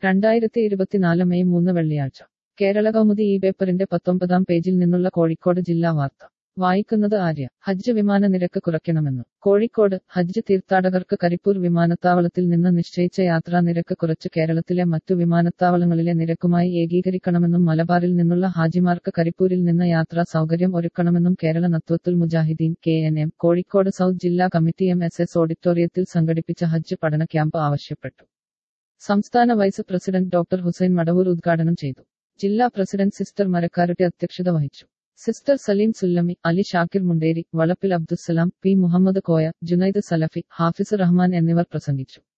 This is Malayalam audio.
രണ്ടായിരത്തി ഇരുപത്തിനാല് മെയ് മൂന്ന് വെള്ളിയാഴ്ച കേരള കൗമുദി ഈ പേപ്പറിന്റെ പത്തൊമ്പതാം പേജിൽ നിന്നുള്ള കോഴിക്കോട് ജില്ലാ വാർത്ത വായിക്കുന്നത് ആര്യ ഹജ്ജ് വിമാന നിരക്ക് കുറയ്ക്കണമെന്ന് കോഴിക്കോട് ഹജ്ജ് തീർത്ഥാടകർക്ക് കരിപ്പൂർ വിമാനത്താവളത്തിൽ നിന്ന് നിശ്ചയിച്ച യാത്രാ നിരക്ക് കുറച്ച് കേരളത്തിലെ മറ്റു വിമാനത്താവളങ്ങളിലെ നിരക്കുമായി ഏകീകരിക്കണമെന്നും മലബാറിൽ നിന്നുള്ള ഹാജിമാർക്ക് കരിപ്പൂരിൽ നിന്ന് യാത്രാ സൗകര്യം ഒരുക്കണമെന്നും Kerala Nadvathul Mujahideen K N M Kozhikode south ജില്ലാ കമ്മിറ്റി എം എസ് എസ് ഓഡിറ്റോറിയത്തിൽ സംഘടിപ്പിച്ച ഹജ്ജ് പഠന ക്യാമ്പ് ആവശ്യപ്പെട്ടു സംസ്ഥാന vice president doctor Hussain Madavoor ഉദ്ഘാടനം ചെയ്തു ജില്ലാ പ്രസിഡന്റ് സിസ്റ്റർ മരക്കാരുടെ അധ്യക്ഷത വഹിച്ചു സിസ്റ്റർ സലീം സുല്ലമി അലി ഷാക്കിർ മുണ്ടേരി വളപ്പിൽ അബ്ദുസലാം പി മുഹമ്മദ് കോയ ജുനൈദ് സലഫി ഹാഫിസ് റഹ്മാൻ എന്നിവർ പ്രസംഗിച്ചു